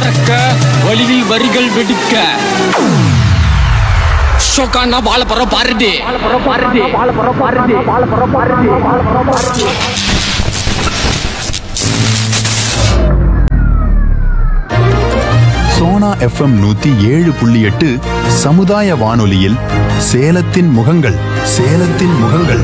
பறக்க வழியில் வரிகள் வெடிக்க ஷோக்கானா வாழ போற பாருடி சோனா எஃப்எம் நூத்தி ஏழு புள்ளி எட்டு சமுதாய வானொலியில் சேலத்தின் முகங்கள் சேலத்தின் முகங்கள்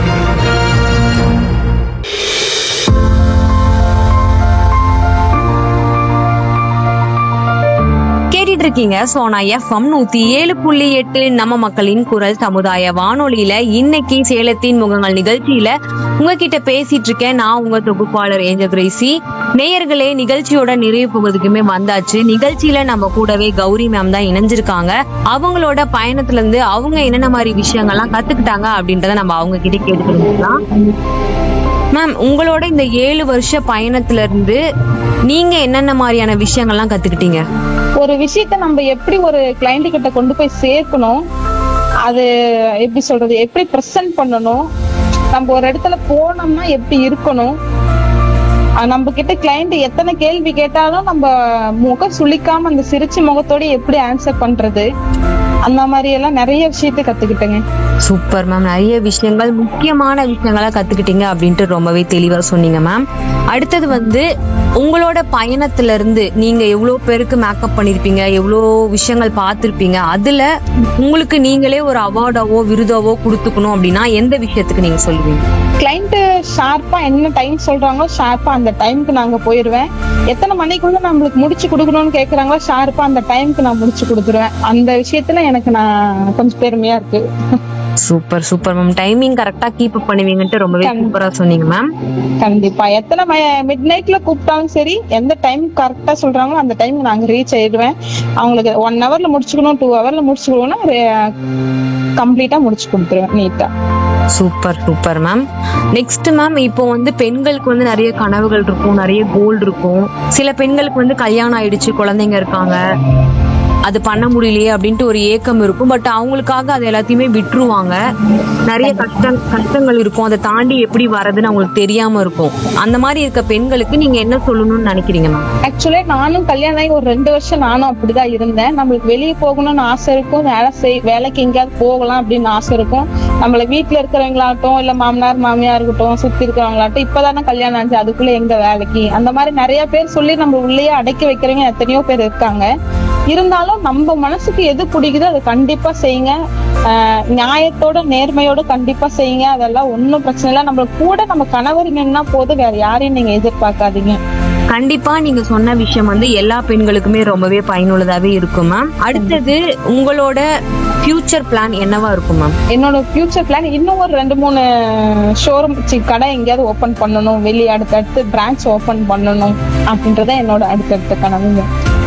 கேட்டுட்டு இருக்கீங்க சோனா எஃப்எம் நூத்தி ஏழு புள்ளி எட்டு நம்ம மக்களின் குரல் சமுதாய வானொலியில இன்னைக்கு சேலத்தின் முகங்கள் நிகழ்ச்சியில உங்ககிட்ட பேசிட்டு இருக்கேன் நான் உங்க தொகுப்பாளர் ஏஞ்சல் கிரேசி நேயர்களே நிகழ்ச்சியோட நிறைவு பகுதிக்குமே வந்தாச்சு நிகழ்ச்சியில நம்ம கூடவே கௌரி மேம் தான் இணைஞ்சிருக்காங்க அவங்களோட பயணத்துல இருந்து அவங்க என்னென்ன மாதிரி விஷயங்கள்லாம் கத்துக்கிட்டாங்க அப்படின்றத நம்ம அவங்க கிட்ட கேட்டு தெரிஞ்சுக்கலாம் மேம் உங்களோட இந்த ஏழு வருஷ பயணத்துல இருந்து நீங்க என்னென்ன மாதிரியான விஷயங்கள்லாம் கத்துக்கிட்டீங்க ஒரு விஷயத்த நம்ம எப்படி ஒரு கிளைண்ட் கிட்ட கொண்டு போய் சேர்க்கணும் அது எப்படி சொல்றது எப்படி ப்ரெசென்ட் பண்ணணும் நம்ம ஒரு இடத்துல போனோம்னா எப்படி இருக்கணும் அஹ் நம்ம கிட்ட கிளைண்ட் எத்தனை கேள்வி கேட்டாலும் நம்ம முகம் சுளிக்காம அந்த சிரிச்ச முகத்தோட எப்படி ஆன்சர் பண்றது அந்த மாதிரி எல்லாம் நிறைய விஷயத்த கத்துக்கிட்டேங்க சூப்பர் மேம் நிறைய விஷயங்கள் முக்கியமான விஷயங்களா கத்துக்கிட்டீங்க அப்படின்ட்டு ரொம்பவே தெளிவா சொன்னீங்க மேம் அடுத்தது வந்து உங்களோட பயணத்துல இருந்து நீங்க எவ்வளவு பேருக்கு மேக்கப் பண்ணிருப்பீங்க எவ்வளோ விஷயங்கள் பார்த்திருப்பீங்க அதுல உங்களுக்கு நீங்களே ஒரு அவார்டாவோ விருதாவோ கொடுத்துக்கணும் அப்படின்னா எந்த விஷயத்துக்கு நீங்க சொல்லுவீங்க கிளைண்ட் ஷார்ப்பா என்ன டைம் சொல்றாங்களோ ஷார்ப்பா அந்த டைம்க்கு நாங்க போயிருவேன் எத்தனை மணிக்குள்ள நம்மளுக்கு முடிச்சு கொடுக்கணும்னு கேக்குறாங்களோ ஷார்ப்பா அந்த டைம்க்கு நான் முடிச்சு கொடுத்துருவேன் அந்த விஷயத்துல எனக்கு நான் கொஞ்சம் பெருமையா இருக்கு சூப்பர் சூப்பர் மேம் டைமிங் கரெக்டா கீப் அப் பண்ணுவீங்கன்ட்டு ரொம்பவே சூப்பரா சொன்னீங்க மேம் கண்டிப்பா எத்தனை மிட் நைட்ல கூப்பிட்டாலும் சரி எந்த டைம் கரெக்டா சொல்றாங்களோ அந்த டைம் நாங்க ரீச் ஆயிடுவேன் அவங்களுக்கு ஒன் ஹவர்ல முடிச்சுக்கணும் டூ ஹவர்ல முடிச்சுக்கணும்னா கம்ப்ளீட்டா முடிச்சு கொடுத்துருவேன் நீட்டா super super ma'am next ma'am இப்போ வந்து பெண்களுக்கு வந்து நிறைய கனவுகள் இருக்கும் நிறைய கோல் இருக்கும் சில பெண்களுக்கு வந்து கல்யாணம் ஆயிடுச்சு குழந்தைங்க இருக்காங்க அது பண்ண முடியலையே அப்படின்ட்டு ஒரு ஏக்கம் இருக்கும் பட் அவங்களுக்காக அது எல்லாத்தையுமே விட்டுருவாங்க நிறைய கஷ்டம் கஷ்டங்கள் இருக்கும் அதை தாண்டி எப்படி வர்றதுன்னு அவங்களுக்கு தெரியாம இருக்கும் அந்த மாதிரி இருக்க பெண்களுக்கு நீங்க என்ன சொல்லணும்னு நினைக்கிறீங்க மேம் ஆக்சுவலி நானும் கல்யாணம் ஆகி ஒரு ரெண்டு வருஷம் நானும் அப்படிதான் இருந்தேன் நம்மளுக்கு வெளியே போகணும்னு ஆசை இருக்கும் வேலை செய் வேலைக்கு எங்கேயாவது போகலாம் அப்படின்னு ஆசை இருக்கும் நம்மள வீட்டுல இருக்கிறவங்களாகட்டும் இல்ல மாமனார் மாமியார் இருக்கட்டும் சுத்தி இருக்கிறவங்களாகட்டும் இப்பதானே கல்யாணம் ஆச்சு அதுக்குள்ள எங்க வேலைக்கு அந்த மாதிரி நிறைய பேர் சொல்லி நம்ம உள்ளேயே அடக்கி வைக்கிறவங்க எத்தனையோ பேர் இருக்காங்க இருந்தாலும் நம்ம மனசுக்கு எது பிடிக்குதோ அதை கண்டிப்பா செய்யுங்க ஆஹ் நியாயத்தோட நேர்மையோட கண்டிப்பா செய்யுங்க அதெல்லாம் ஒண்ணும் பிரச்சனை இல்லை நம்ம கூட நம்ம கணவர் நின்னா போதும் வேற யாரையும் நீங்க எதிர்பார்க்காதீங்க கண்டிப்பா நீங்க சொன்ன விஷயம் வந்து எல்லா பெண்களுக்குமே ரொம்பவே பயனுள்ளதாவே இருக்கும் மேம் அடுத்தது உங்களோட ஃபியூச்சர் பிளான் என்னவா இருக்கும் மேம் என்னோட ஃபியூச்சர் பிளான் இன்னும் ஒரு ரெண்டு மூணு ஷோரூம் கடை எங்கேயாவது ஓபன் பண்ணணும் வெளியே அடுத்தடுத்து பிரான்ச் ஓபன் பண்ணணும் அப்படின்றத என்னோட அடுத்தடுத்த கனவுங்க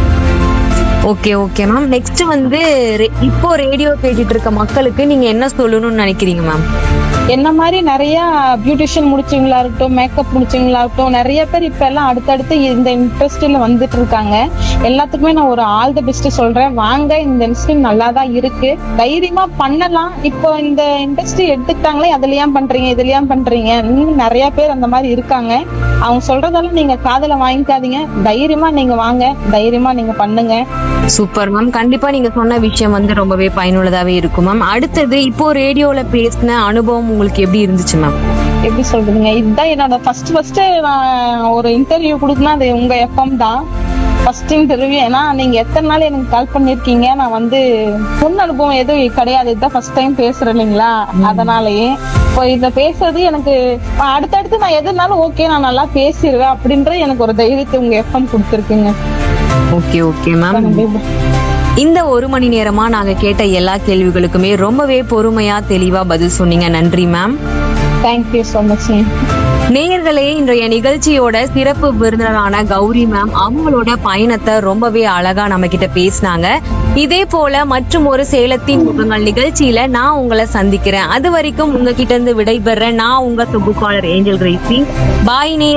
ஓகே ஓகே மேம் நெக்ஸ்ட் வந்து re- இப்போ ரேடியோ கேட்டுட்டு இருக்க மக்களுக்கு நீங்க என்ன சொல்லணும்னு நினைக்கிறீங்க மேம் என்ன மாதிரி நிறைய பியூட்டிஷியன் முடிச்சவங்களா இருக்கட்டும் மேக்கப் முடிச்சவங்களா இருக்கட்டும் நிறைய பேர் இப்ப எல்லாம் அடுத்தடுத்து இந்த இண்டஸ்ட்ரியில வந்துட்டு இருக்காங்க எல்லாத்துக்குமே நான் ஒரு ஆல் த பெஸ்ட் சொல்றேன் வாங்க இந்த இண்டஸ்ட்ரி நல்லா தான் இருக்கு தைரியமா பண்ணலாம் இப்போ இந்த இண்டஸ்ட்ரி எடுத்துக்கிட்டாங்களே அதுல ஏன் பண்றீங்க இதுல ஏன் பண்றீங்க இன்னும் நிறைய பேர் அந்த மாதிரி இருக்காங்க அவங்க சொல்றதெல்லாம் நீங்க காதுல வாங்கிக்காதீங்க தைரியமா நீங்க வாங்க தைரியமா நீங்க பண்ணுங்க சூப்பர் மேம் கண்டிப்பா நீங்க சொன்ன விஷயம் வந்து ரொம்பவே பயனுள்ளதாவே இருக்கும் மேம் அடுத்தது இப்போ ரேடியோல பேசின அனுபவம் உங்களுக்கு எப்படி இருந்துச்சு மேம் எப்படி சொல்றதுங்க இதுதான் என்னோட ஃபர்ஸ்ட் ஃபர்ஸ்ட் நான் ஒரு இன்டர்வியூ கொடுக்கணும் அது உங்க எஃப்எம் தான் ஃபர்ஸ்ட் இன்டர்வியூ ஏன்னா நீங்க எத்தனை நாள் எனக்கு கால் பண்ணிருக்கீங்க நான் வந்து முன் அனுபவம் எதுவும் கிடையாது இதுதான் ஃபர்ஸ்ட் டைம் பேசுறேன் இல்லைங்களா அதனாலயே இப்போ இத பேசுறது எனக்கு அடுத்தடுத்து நான் எதுனாலும் ஓகே நான் நல்லா பேசிடுவேன் அப்படின்ற எனக்கு ஒரு தைரியத்தை உங்க எஃப்எம் கொடுத்துருக்குங்க ஓகே ஓகே மேம் இந்த ஒரு மணி நேரமா நாங்க கேட்ட எல்லா கேள்விகளுக்குமே ரொம்பவே பொறுமையா தெளிவா பதில் சொன்னீங்க நன்றி மேம் தேங்க்யூ ஸோ மச் நேயர்களே இன்றைய நிகழ்ச்சியோட சிறப்பு விருந்தினரான கௌரி மேம் அவங்களோட பயணத்தை ரொம்பவே அழகா நம்ம கிட்ட பேசினாங்க இதே போல மற்றும் ஒரு சேலத்தின் முகங்கள் நிகழ்ச்சியில நான் உங்களை சந்திக்கிறேன் அது வரைக்கும் உங்ககிட்ட இருந்து விடைபெற நான் உங்க தொகுப்பாளர் ஏஞ்சல் கிரேசி பாய் நேயர்